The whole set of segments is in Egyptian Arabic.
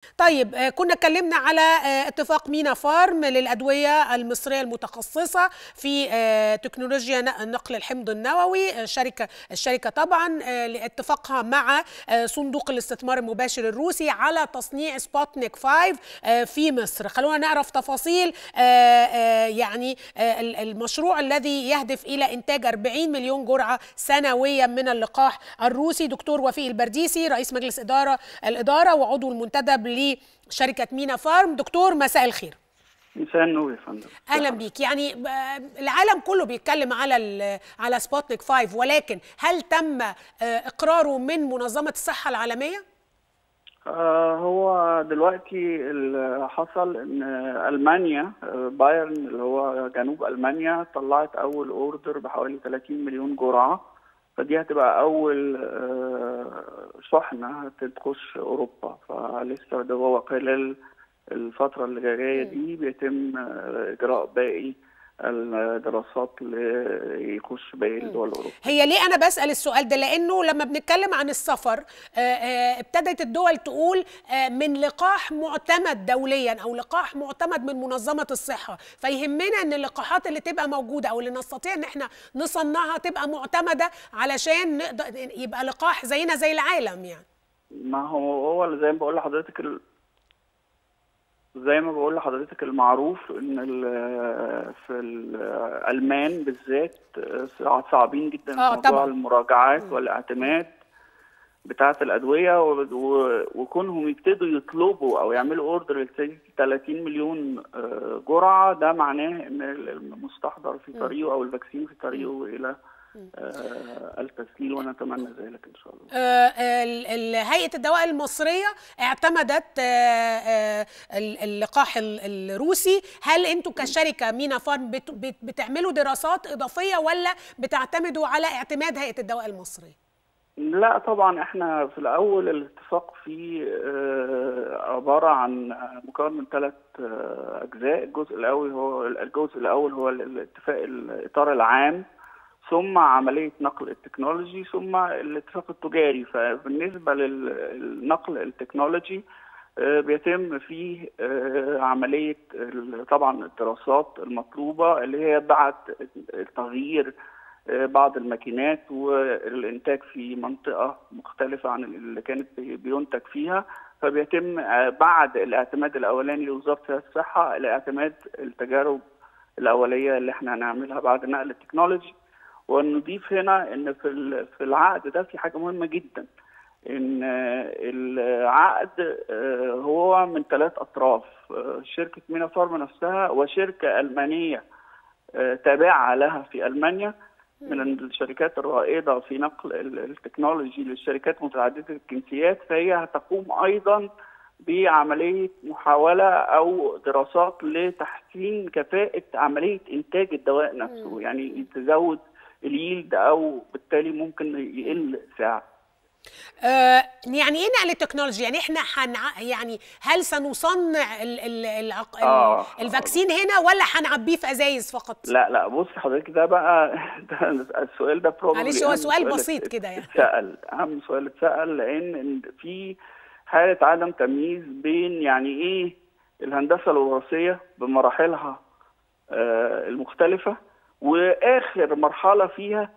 طيب كنا اتكلمنا على اتفاق مينا فارم للادويه المصريه المتخصصه في تكنولوجيا نقل الحمض النووي شركه الشركه طبعا لاتفاقها مع صندوق الاستثمار المباشر الروسي على تصنيع سبوتنيك 5 في مصر خلونا نعرف تفاصيل يعني المشروع الذي يهدف الى انتاج 40 مليون جرعه سنويا من اللقاح الروسي دكتور وفيق البرديسي رئيس مجلس اداره الاداره وعضو المنتدب لشركه مينا فارم دكتور مساء الخير مساء النور يا فندم اهلا بيك يعني العالم كله بيتكلم على على سبوتنيك 5 ولكن هل تم اقراره من منظمه الصحه العالميه آه هو دلوقتي اللي حصل ان المانيا بايرن اللي هو جنوب المانيا طلعت اول اوردر بحوالي 30 مليون جرعه فدي هتبقى اول شحنه تخش اوروبا فلسه ده هو خلال الفتره اللي جايه دي بيتم اجراء باقي الدراسات ليخش باقي الدول الاوروبيه. هي ليه انا بسال السؤال ده؟ لانه لما بنتكلم عن السفر ابتدت الدول تقول من لقاح معتمد دوليا او لقاح معتمد من منظمه الصحه، فيهمنا ان اللقاحات اللي تبقى موجوده او اللي نستطيع ان احنا نصنعها تبقى معتمده علشان نقدر يبقى لقاح زينا زي العالم يعني. ما هو هو زي ما بقول لحضرتك ال... زي ما بقول لحضرتك المعروف ان في الالمان بالذات صعبين جدا في آه موضوع طبعا. المراجعات والاعتماد بتاعه الادويه وكونهم يبتدوا يطلبوا او يعملوا اوردر 30 مليون جرعه ده معناه ان المستحضر في طريقه او الفاكسين في طريقه الى آه التسهيل ونتمنى ذلك ان شاء الله. آه هيئه الدواء المصريه اعتمدت آه اللقاح الروسي، هل انتم كشركه مينا فارم بتعملوا دراسات اضافيه ولا بتعتمدوا على اعتماد هيئه الدواء المصريه؟ لا طبعا احنا في الاول الاتفاق فيه عباره عن مكون من ثلاث اجزاء، الجزء الاول هو الجزء الاول هو الاتفاق الاطار العام ثم عملية نقل التكنولوجي ثم الاتفاق التجاري فبالنسبة للنقل التكنولوجي بيتم فيه عملية طبعا الدراسات المطلوبة اللي هي بعد تغيير بعض الماكينات والإنتاج في منطقة مختلفة عن اللي كانت بينتج فيها فبيتم بعد الاعتماد الأولاني لوزارة الصحة الاعتماد التجارب الأولية اللي احنا هنعملها بعد نقل التكنولوجي ونضيف هنا ان في في العقد ده في حاجه مهمه جدا ان العقد هو من ثلاث اطراف شركه مينا فارما نفسها وشركه المانيه تابعه لها في المانيا من الشركات الرائده في نقل التكنولوجي للشركات متعدده الجنسيات فهي هتقوم ايضا بعمليه محاوله او دراسات لتحسين كفاءه عمليه انتاج الدواء نفسه م. يعني تزود اليلد او بالتالي ممكن يقل سعر آه يعني ايه نقل التكنولوجي يعني احنا حنع... يعني هل سنصنع ال... ال... العق... آه الفاكسين هنا ولا هنعبيه في ازايز فقط لا لا بص حضرتك ده بقى ده السؤال ده بروبلي معلش هو سؤال بسيط كده يعني اتسال اهم سؤال اتسال لان في حاله عدم تمييز بين يعني ايه الهندسه الوراثيه بمراحلها آه المختلفه واخر مرحله فيها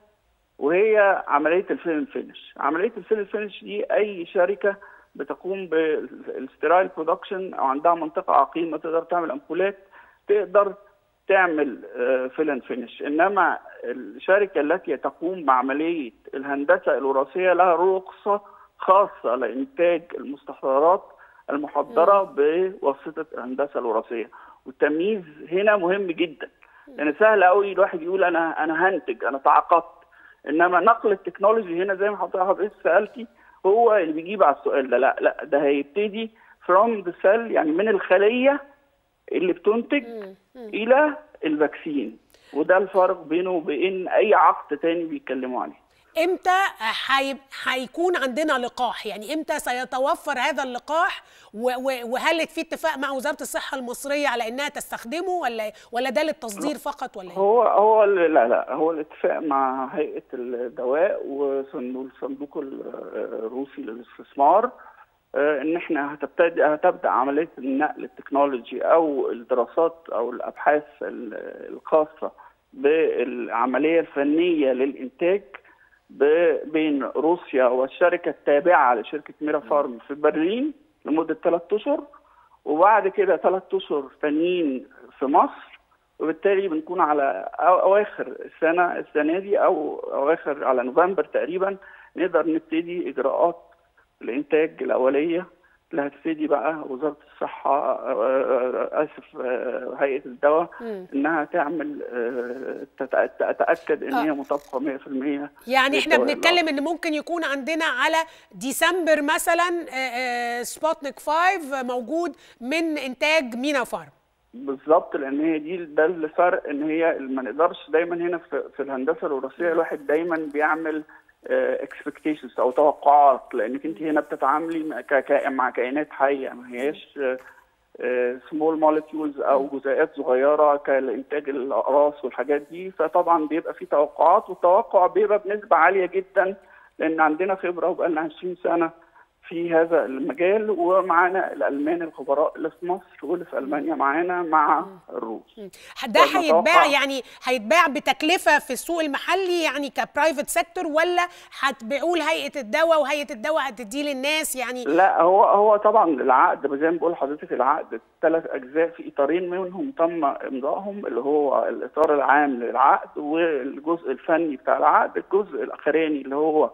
وهي عمليه الفيلم فينش عمليه الفيلم فينش دي اي شركه بتقوم بالسترايل برودكشن او عندها منطقه عقيمه تقدر تعمل امبولات تقدر تعمل فيلن فينش انما الشركه التي تقوم بعمليه الهندسه الوراثيه لها رخصه خاصه لانتاج المستحضرات المحضره بواسطه الهندسه الوراثيه والتمييز هنا مهم جدا يعني سهل قوي الواحد يقول انا انا هنتج انا تعاقدت انما نقل التكنولوجي هنا زي ما حضرتك سالتي هو اللي بيجيب على السؤال ده لا لا ده هيبتدي فروم ذا سيل يعني من الخليه اللي بتنتج الى الفاكسين وده الفرق بينه وبين اي عقد تاني بيتكلموا عليه امتى هيكون عندنا لقاح يعني امتى سيتوفر هذا اللقاح وهل في اتفاق مع وزاره الصحه المصريه على انها تستخدمه ولا ولا ده للتصدير فقط ولا هو هو لا لا هو الاتفاق مع هيئه الدواء والصندوق الروسي للاستثمار ان احنا هتبتدي هتبدا عمليه النقل التكنولوجي او الدراسات او الابحاث الخاصه بالعمليه الفنيه للانتاج بين روسيا والشركه التابعه لشركه ميرا فارم في برلين لمده ثلاث اشهر وبعد كده ثلاث اشهر ثانيين في مصر وبالتالي بنكون على اواخر السنه السنه دي او اواخر على نوفمبر تقريبا نقدر نبتدي اجراءات الانتاج الاوليه اللي هتبتدي بقى وزاره الصحه اسف هيئه الدواء انها تعمل تتاكد ان هي مطابقه 100% يعني احنا بنتكلم ان ممكن يكون عندنا على ديسمبر مثلا سبوتنيك 5 موجود من انتاج مينا فارم بالظبط لان هي دي ده الفرق ان هي ما نقدرش دايما هنا في, في الهندسه الوراثيه الواحد دايما بيعمل اكسبكتيشنز او توقعات لانك انت هنا بتتعاملي مع كائنات حيه ما هياش سمول مولكيولز او جزيئات صغيره كالانتاج الاقراص والحاجات دي فطبعا بيبقى في توقعات والتوقع بيبقى بنسبه عاليه جدا لان عندنا خبره وبقى لنا 20 سنه في هذا المجال ومعانا الالمان الخبراء اللي في مصر واللي في المانيا معانا مع الروس ده هيتباع يعني هيتباع بتكلفه في السوق المحلي يعني كبرايفت سيكتور ولا هتبيعوه لهيئه الدواء وهيئه الدواء هتديه للناس يعني لا هو هو طبعا العقد زي ما بقول لحضرتك العقد ثلاث اجزاء في اطارين منهم تم امضائهم اللي هو الاطار العام للعقد والجزء الفني بتاع العقد الجزء الاخراني اللي هو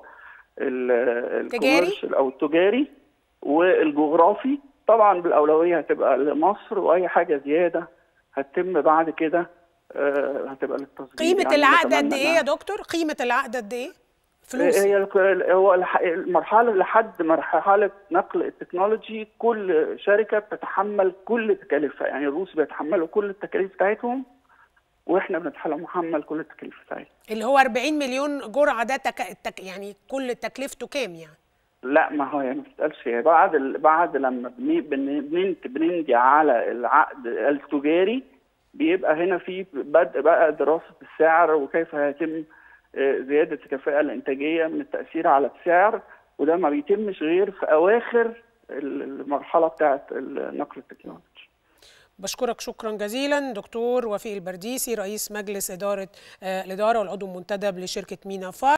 الكوميرشال او التجاري والجغرافي طبعا بالاولويه هتبقى لمصر واي حاجه زياده هتتم بعد كده هتبقى للتصدير قيمه يعني العقد قد ايه يا دكتور؟ قيمه العقد قد ايه؟ فلوس هي هو المرحله لحد مرحله نقل التكنولوجي كل شركه بتتحمل كل تكاليفها يعني الروس بيتحملوا كل التكاليف بتاعتهم واحنا بنتحمل كل التكاليف بتاعتنا اللي هو 40 مليون جرعه ده تك... تك... يعني كل تكلفته كام يعني؟ لا ما هو يعني ما بتتقالش هي بعد ال... بعد لما بن... بنمضي على العقد التجاري بيبقى هنا في بدء بقى دراسه السعر وكيف هيتم زياده الكفاءه الانتاجيه من التاثير على السعر وده ما بيتمش غير في اواخر المرحله بتاعه نقل التكنولوجي بشكرك شكرا جزيلا دكتور وفيق البرديسي رئيس مجلس اداره الاداره والعضو المنتدب لشركه مينا فار